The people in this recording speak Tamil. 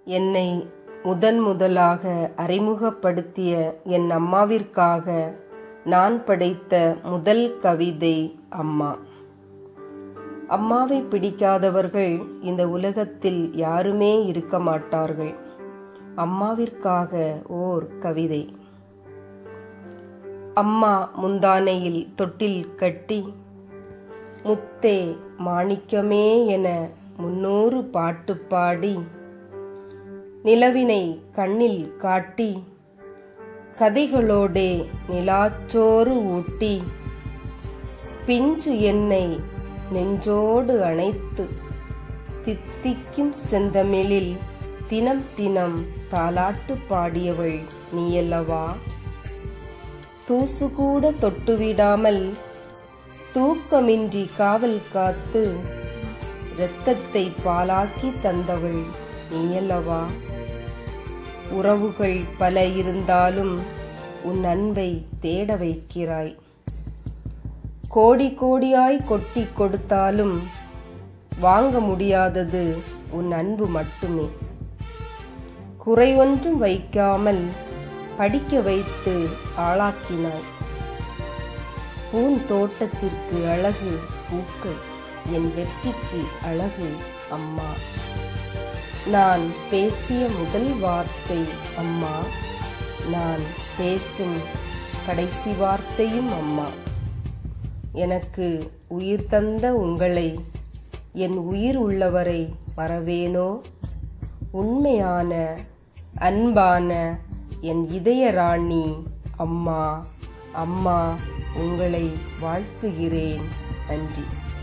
என்னை முதன் முதலாக அறிமுகப்படுத்திய என் அம்மாவிற்காக நான் படைத்த முதல் கவிதை அம்மா அம்மாவை பிடிக்காதவர்கள் இந்த உலகத்தில் யாருமே இருக்க மாட்டார்கள் அம்மாவிற்காக ஓர் கவிதை அம்மா முந்தானையில் தொட்டில் கட்டி முத்தே மாணிக்கமே என முன்னூறு பாட்டு பாடி நிலவினை கண்ணில் காட்டி கதைகளோடே நிலாச்சோறு ஊட்டி பிஞ்சு என்னை நெஞ்சோடு அணைத்து தித்திக்கும் செந்தமிழில் தினம் தினம் தாலாட்டு பாடியவள் நீயல்லவா தூசு கூட தொட்டுவிடாமல் தூக்கமின்றி காவல் காத்து இரத்தத்தை பாலாக்கி தந்தவள் நீயல்லவா உறவுகள் பல இருந்தாலும் உன் அன்பை தேட வைக்கிறாய் கோடி கோடியாய் கொட்டி கொடுத்தாலும் வாங்க முடியாதது உன் அன்பு மட்டுமே குறை ஒன்றும் வைக்காமல் படிக்க வைத்து ஆளாக்கினாய் பூந்தோட்டத்திற்கு அழகு பூக்கள் என் வெற்றிக்கு அழகு அம்மா நான் பேசிய முதல் வார்த்தை அம்மா நான் பேசும் கடைசி வார்த்தையும் அம்மா எனக்கு உயிர் தந்த உங்களை என் உயிர் உள்ளவரை மறவேனோ உண்மையான அன்பான என் இதய ராணி அம்மா அம்மா உங்களை வாழ்த்துகிறேன் நன்றி